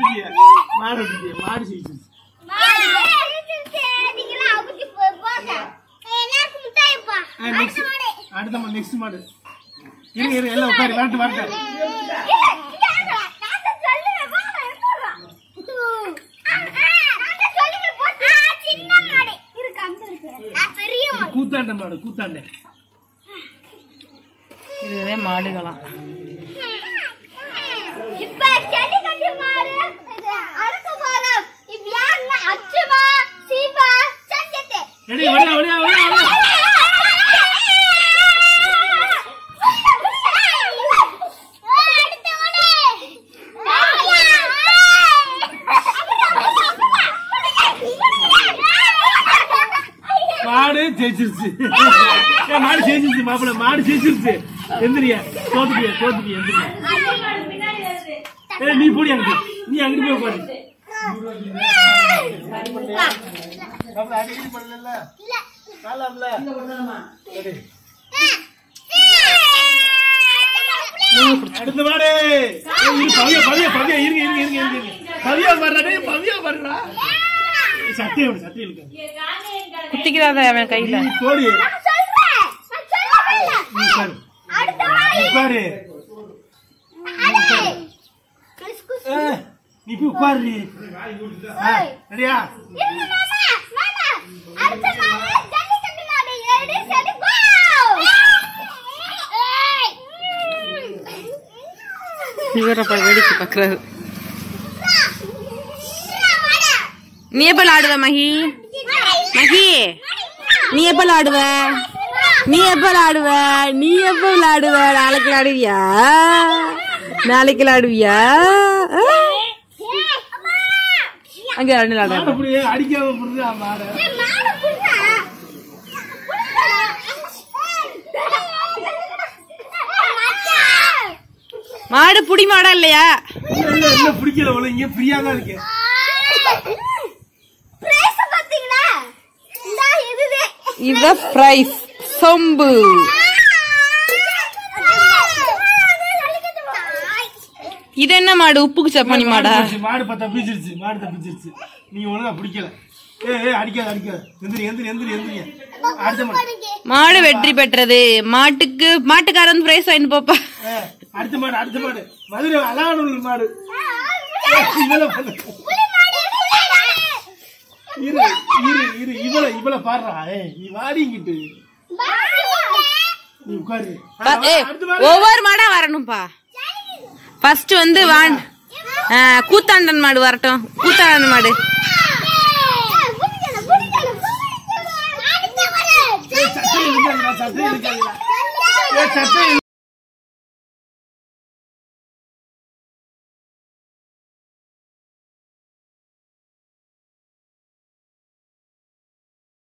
விட்டுட்டியே மாடு விட்டுட்டியே மாடு ஜெயிச்சிருச்சு நெக்ஸ்ட் அடுத்த மாடு நெக்ஸ்ட் மாடு இருங்க இருங்க எல்லாம் உட்காரு வரட்டு வரட்டு கூத்தாண்ட மாடு கூத்தாண்ட இதுவே மாடுகளாம் இப்ப ஜல்லிக்கட்டு மாடு இது அறுக்கு மரம் இப்ப யாருன்னா அச்சுமா சீபா சஞ்சத்து ரெடி வடியா வடியா வடியா வடியா மாடு ஜெயிச்சிருச்சு ஏய், மாடு ஜெயிச்சிருச்சு மாப்பிள்ள மாடு ஜெயிச்சிருச்சு எந்திரியா தோத்துட்டியா தோத்துட்டியா எந்திரியா ஏய், நீ போடி அங்கிட்டு நீ அங்கிட்டு போய் உட்காரு மாப்பிள்ள அடிக்கடி பண்ணல நாலாம்ல ரெடி அடுத்த மாடு ஏய், இரு, பவியா பவியா பவியா இருங்க இருங்க இருங்க இருங்க இருங்க. பவியா வர்றா டேய் பவியா வர்றா சத்தியம் விடு சத்தியம் இருக்கு குத்திக்கிறாத அவன் கையில நீ போடி நீ உட்காரு உட்காரு ஏய், நீ போய் உட்காரு ஆ, ரெடியா இவரை போய் வேடிக்கை பாக்குறாரு நீ எப்ப ஆடுவ மகி மகி நீ எப்ப ஆடுவ நீ எப்ப ஆடுவ நீ எப்ப விளையாடுவ நாளைக்கு விளையாடுவியா நாளைக்கு விளையாடுவியா ஆ? அங்க ரெண்டு விளையாடுற அப்படியே அடிக்காம புடுறா மாட மாடு புடி மாடா இல்லையா இல்ல இல்ல பிடிக்கல உள்ள இங்க ஃப்ரீயா தான் இருக்கேன் இத பிரைஸ் சொம்பு இது என்ன மாடு உப்புக்கு சப்பானி மாடா மாடு பத்தா பிடிச்சிருச்சு மாடு தப்பிச்சிருச்சு நீங்க ஒழுங்கா பிடிக்கல ஏ ஏ அடிக்காத அடிக்காத எந்திரி எந்திரி எந்திரி எந்திரி அடுத்த மாடு மாடு வெற்றி பெற்றது மாட்டுக்கு மாட்டுக்காரன் பிரைஸ் வாங்கிட்டு போப்பா ஏ, அடுத்த மாடு அடுத்த மாடு மதுரை அலானூர் மாடு ஏ, இவள பாரு. இரு இரு இரு இவள இவள பாடுறா ஏய் நீ வாடிங்கிட்டு நீ உட்காரு ப- ஏய், அடுத்த மாடு ஒவ்வொரு மாடா வரணும்பா ஃபர்ஸ்ட் வந்து வான் ஆ, கூத்தாண்டன் மாடு வரட்டும் கூத்தாண்டன் மாடு ஏய், சட்டை இருக்காதுடா சட்டை இருக்காதுடா ஏ சட்டை